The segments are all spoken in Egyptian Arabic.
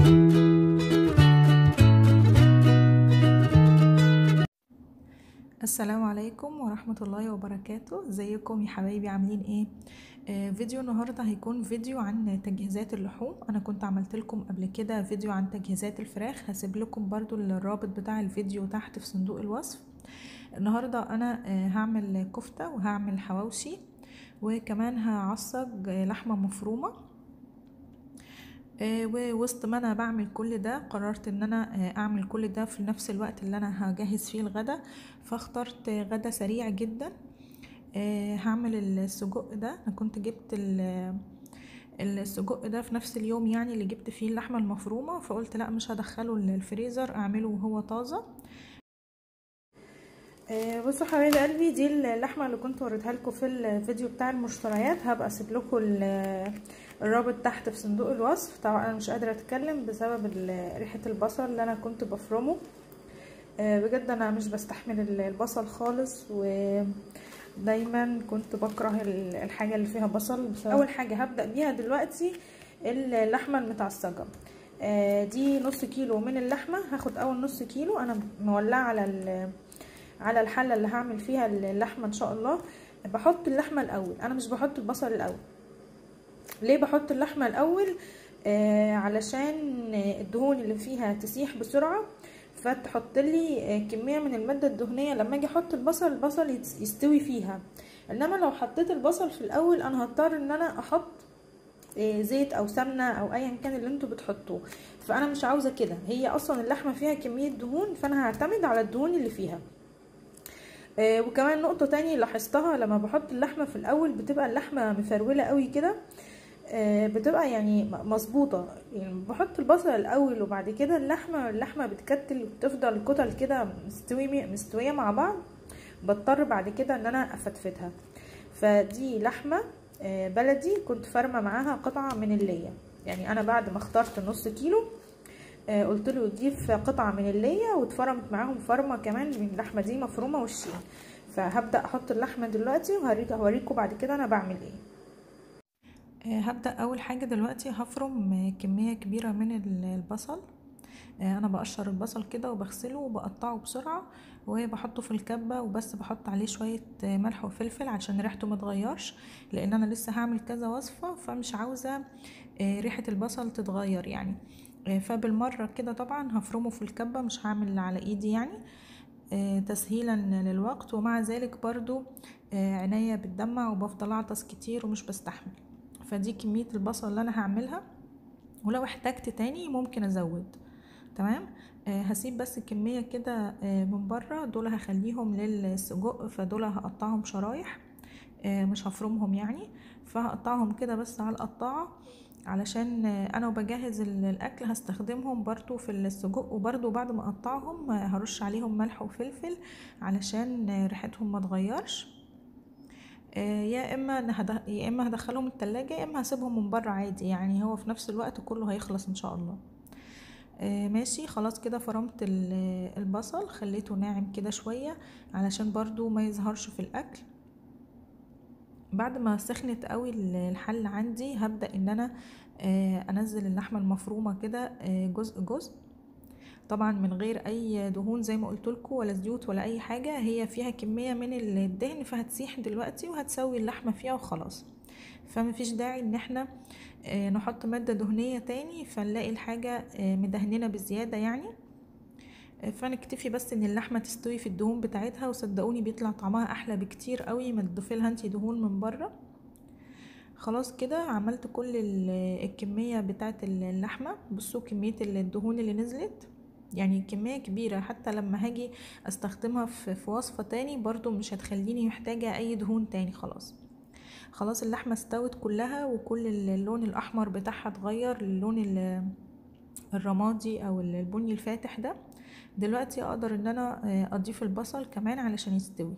السلام عليكم ورحمة الله وبركاته ازيكم يا حبايبي عاملين ايه آه فيديو النهاردة هيكون فيديو عن تجهيزات اللحوم انا كنت عملت لكم قبل كده فيديو عن تجهيزات الفراخ هسيب لكم برضو الرابط بتاع الفيديو تحت في صندوق الوصف النهاردة انا آه هعمل كفتة وهعمل حواوشي وكمان هعصج لحمة مفرومة ووسط ما انا بعمل كل ده قررت ان انا اعمل كل ده في نفس الوقت اللي انا هجهز فيه الغدا فاخترت غدا سريع جدا هعمل السجق ده انا كنت جبت السجق ده في نفس اليوم يعني اللي جبت فيه اللحمه المفرومه فقلت لا مش هدخله الفريزر اعمله وهو طازه بصوا حبايب قلبي دي اللحمه اللي كنت وريتها لكم في الفيديو بتاع المشتريات هبقى اسيب لكم الرابط تحت في صندوق الوصف طبعا انا مش قادره اتكلم بسبب ريحه البصل اللي انا كنت بفرمه بجد انا مش بستحمل البصل خالص ودايما كنت بكره الحاجه اللي فيها بصل بسبب اول حاجه هبدا بيها دلوقتي اللحمه المتعصجه دي نص كيلو من اللحمه هاخد اول نص كيلو انا مولعه على على الحله اللي هعمل فيها اللحمه ان شاء الله بحط اللحمه الاول انا مش بحط البصل الاول ليه بحط اللحمه الاول آه علشان الدهون اللي فيها تسيح بسرعه فتحط لي كميه من الماده الدهنيه لما اجي احط البصل البصل يستوي فيها انما لو حطيت البصل في الاول انا هضطر ان انا احط آه زيت او سمنه او ايا كان اللي انتوا بتحطوه فانا مش عاوزه كده هي اصلا اللحمه فيها كميه دهون فانا هعتمد على الدهون اللي فيها آه وكمان نقطة تاني لاحظتها لما بحط اللحمة في الأول بتبقى اللحمة مفرولة قوي كده آه بتبقى يعني مظبوطة يعني بحط البصل الأول وبعد كده اللحمة اللحمة بتكتل وبتفضل كتل كده مستوية مستوية مع بعض بضطر بعد كده ان انا افتفتها فدي لحمة آه بلدي كنت فارمة معاها قطعة من اللية يعني انا بعد ما اخترت نص كيلو آه قلت له ضيف قطعه من اللية واتفرمت معاهم فرمه كمان من اللحمه دي مفرومه وشين فهبدا احط اللحمه دلوقتي وهوريكم بعد كده انا بعمل ايه آه هبدا اول حاجه دلوقتي هفرم كميه كبيره من البصل آه انا بقشر البصل كده وبغسله وبقطعه بسرعه وبحطه في الكبه وبس بحط عليه شويه ملح وفلفل عشان ريحته ما تغيرش لان انا لسه هعمل كذا وصفه فمش عاوزه ريحه البصل تتغير يعني فبالمرة كده طبعا هفرمه في الكبة مش هعمل على ايدي يعني تسهيلا للوقت ومع ذلك برضو عينيا بتدمع وبفضل اعطس كتير ومش بستحمل فدي كمية البصل اللي انا هعملها ولو احتجت تاني ممكن ازود تمام هسيب بس كمية كده من بره دول هخليهم للسجق فدول هقطعهم شرايح مش هفرمهم يعني فهقطعهم كده بس على القطاعه علشان انا وبجهز الاكل هستخدمهم برضو في السجق وبرضو بعد ما اقطعهم هرش عليهم ملح وفلفل علشان ريحتهم ما تغيرش يا اما يا اما هدخلهم التلاجة يا اما هسيبهم من بره عادي يعني هو في نفس الوقت كله هيخلص ان شاء الله ماشي خلاص كده فرمت البصل خليته ناعم كده شوية علشان برضو ما يظهرش في الاكل بعد ما سخنت قوي الحل عندي هبدا ان انا انزل اللحمه المفرومه كده جزء جزء طبعا من غير اي دهون زي ما قلت لكم ولا زيوت ولا اي حاجه هي فيها كميه من الدهن فهتسيح دلوقتي وهتسوي اللحمه فيها وخلاص فمفيش داعي ان احنا نحط ماده دهنيه تاني فنلاقي الحاجه مدهننه بزياده يعني فنكتفي بس ان اللحمه تستوي في الدهون بتاعتها وصدقوني بيطلع طعمها احلى بكتير قوي ما تضيفي لها انتي دهون من بره خلاص كده عملت كل الكميه بتاعه اللحمه بصوا كميه الدهون اللي نزلت يعني كميه كبيره حتى لما هاجي استخدمها في وصفه تاني برضو مش هتخليني محتاجه اي دهون تاني خلاص خلاص اللحمه استوت كلها وكل اللون الاحمر بتاعها اتغير للون الرمادي او البني الفاتح ده دلوقتي اقدر ان انا اضيف البصل كمان علشان يستوي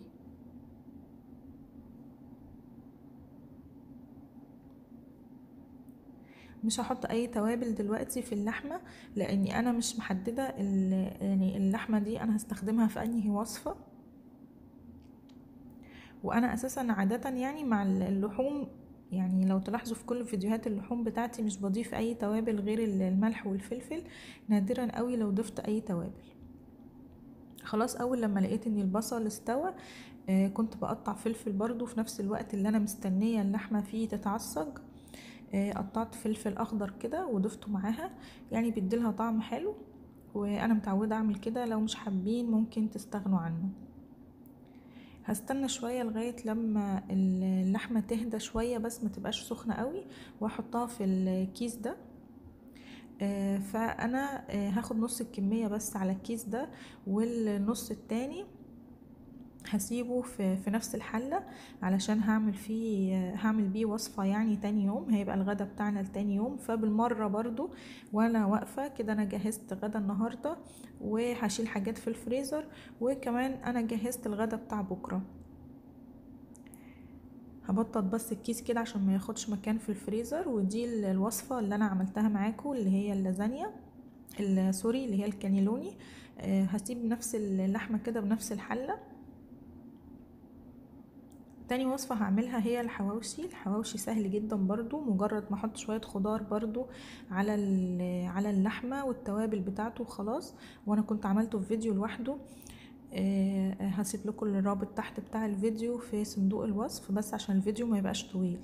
مش هحط اي توابل دلوقتي في اللحمه لاني انا مش محدده يعني اللحمه دي انا هستخدمها في انهي وصفه وانا اساسا عاده يعني مع اللحوم يعني لو تلاحظوا في كل فيديوهات اللحوم بتاعتي مش بضيف اي توابل غير الملح والفلفل نادرا قوي لو ضفت اي توابل خلاص اول لما لقيت ان البصل استوى آه كنت بقطع فلفل برضو في نفس الوقت اللي انا مستنية اللحمة فيه تتعصج آه قطعت فلفل اخضر كده وضفته معاها يعني بيديلها طعم حلو وانا متعودة اعمل كده لو مش حابين ممكن تستغنوا عنه هستنى شوية لغاية لما اللحمة تهدى شوية بس ما تبقاش سخنة قوي واحطها في الكيس ده آه فانا آه هاخد نص الكمية بس على الكيس ده والنص التاني هسيبه في, في نفس الحلة علشان هعمل فيه هعمل بيه وصفة يعني تاني يوم هيبقى الغدا بتاعنا لتاني يوم فبالمرة برضو وانا واقفة كده انا جهزت غدا النهاردة وهشيل حاجات في الفريزر وكمان انا جهزت الغدا بتاع بكرة هبطط بس الكيس كده عشان ما ياخدش مكان في الفريزر ودي الوصفة اللي انا عملتها معاكم اللي هي اللازانيا سوري اللي هي الكانيلوني هسيب نفس اللحمة كده بنفس الحلة تاني وصفة هعملها هي الحواوشي الحواوشي سهل جدا برضو مجرد ما احط شوية خضار برضو على على اللحمة والتوابل بتاعته خلاص وانا كنت عملته في فيديو لوحده أه هسيب لكم الرابط تحت بتاع الفيديو في صندوق الوصف بس عشان الفيديو ما يبقاش طويل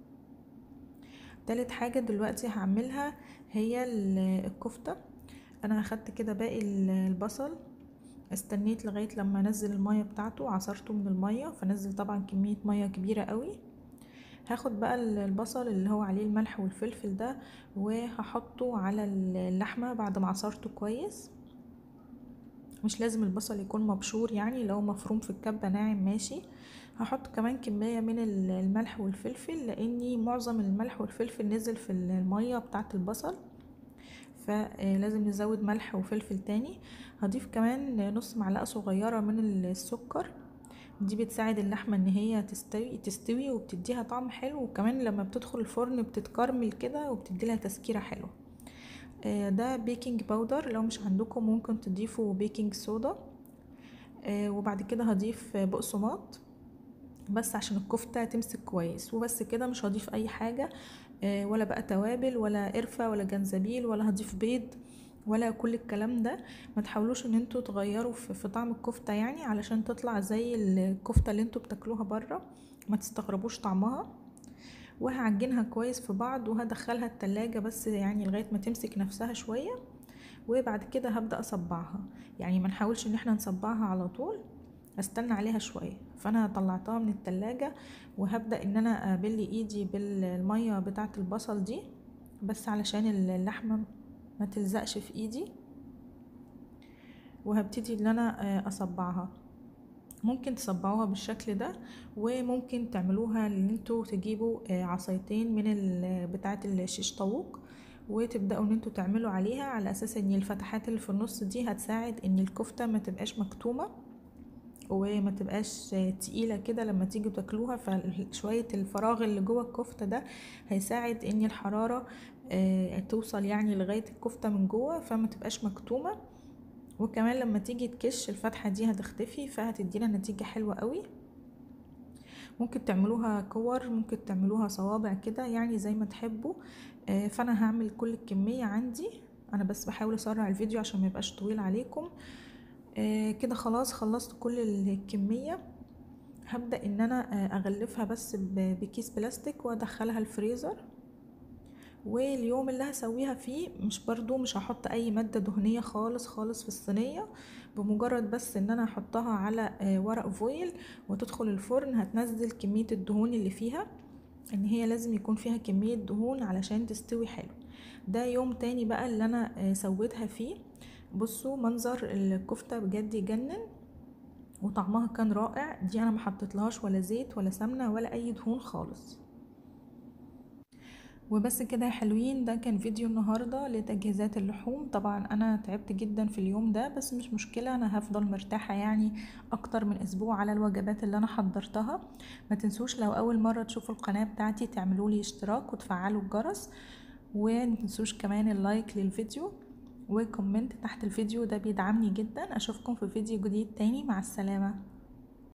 تالت حاجة دلوقتي هعملها هي الكفتة انا اخدت كده باقي البصل استنيت لغاية لما انزل المية بتاعته عصرته من المية فنزل طبعا كمية مية كبيرة قوي هاخد بقى البصل اللي هو عليه الملح والفلفل ده وهحطه على اللحمة بعد ما عصرته كويس مش لازم البصل يكون مبشور يعني لو مفروم في الكبة ناعم ماشي هحط كمان كمية من الملح والفلفل لاني معظم الملح والفلفل نزل في المية بتاعة البصل فلازم نزود ملح وفلفل تاني هضيف كمان نص معلقة صغيرة من السكر دي بتساعد اللحمة ان هي تستوي تستوي وبتديها طعم حلو وكمان لما بتدخل الفرن بتتكرمل كده وبتدي لها تسكيرة حلوة ده بيكنج باودر لو مش عندكم ممكن تضيفوا بيكنج صودا وبعد كده هضيف بقسماط بس عشان الكفتة تمسك كويس وبس كده مش هضيف اي حاجة ولا بقى توابل ولا قرفة ولا جنزبيل ولا هضيف بيض ولا كل الكلام ده ما تحاولوش ان انتوا تغيروا في طعم الكفتة يعني علشان تطلع زي الكفتة اللي انتوا بتاكلوها بره ما تستغربوش طعمها وهعجنها كويس في بعض وهدخلها التلاجة بس يعني لغاية ما تمسك نفسها شوية وبعد كده هبدأ اصبعها يعني ما نحاولش ان احنا نصبعها على طول استنى عليها شوية فانا طلعتها من التلاجة وهبدأ ان انا ابل ايدي بالمية بتاعة البصل دي بس علشان اللحمة ما تلزقش في ايدي وهبتدي ان انا اصبعها ممكن تصبعوها بالشكل ده وممكن تعملوها ان انتوا تجيبوا عصايتين من بتاعة الشيش طاووق وتبداوا ان انتوا تعملوا عليها على اساس ان الفتحات اللي في النص دي هتساعد ان الكفتة ما تبقاش مكتومة وما تبقاش تقيلة كده لما تيجوا تاكلوها فشوية الفراغ اللي جوه الكفتة ده هيساعد ان الحرارة توصل يعني لغاية الكفتة من جوه فما تبقاش مكتومة وكمان لما تيجي تكش الفتحة دي هتختفي فهتدينا نتيجة حلوة قوي ممكن تعملوها كور ممكن تعملوها صوابع كده يعني زي ما تحبوا فانا هعمل كل الكمية عندي انا بس بحاول اسرع الفيديو عشان ما يبقاش طويل عليكم كده خلاص خلصت كل الكمية هبدأ ان انا اغلفها بس بكيس بلاستيك وادخلها الفريزر واليوم اللي هسويها فيه مش برضو مش هحط اي مادة دهنية خالص خالص في الصينية بمجرد بس ان انا احطها على ورق فويل وتدخل الفرن هتنزل كمية الدهون اللي فيها ان هي لازم يكون فيها كمية دهون علشان تستوي حلو ده يوم تاني بقى اللي انا سويتها فيه بصوا منظر الكفتة بجد يجنن وطعمها كان رائع دي انا محطتلهاش ولا زيت ولا سمنة ولا اي دهون خالص وبس كده يا حلوين ده كان فيديو النهاردة لتجهيزات اللحوم طبعا انا تعبت جدا في اليوم ده بس مش مشكلة انا هفضل مرتاحة يعني اكتر من اسبوع على الوجبات اللي انا حضرتها ما تنسوش لو اول مرة تشوفوا القناة بتاعتي تعملوا لي اشتراك وتفعلوا الجرس ومتنسوش كمان اللايك للفيديو وكومنت تحت الفيديو ده بيدعمني جدا اشوفكم في فيديو جديد تاني مع السلامة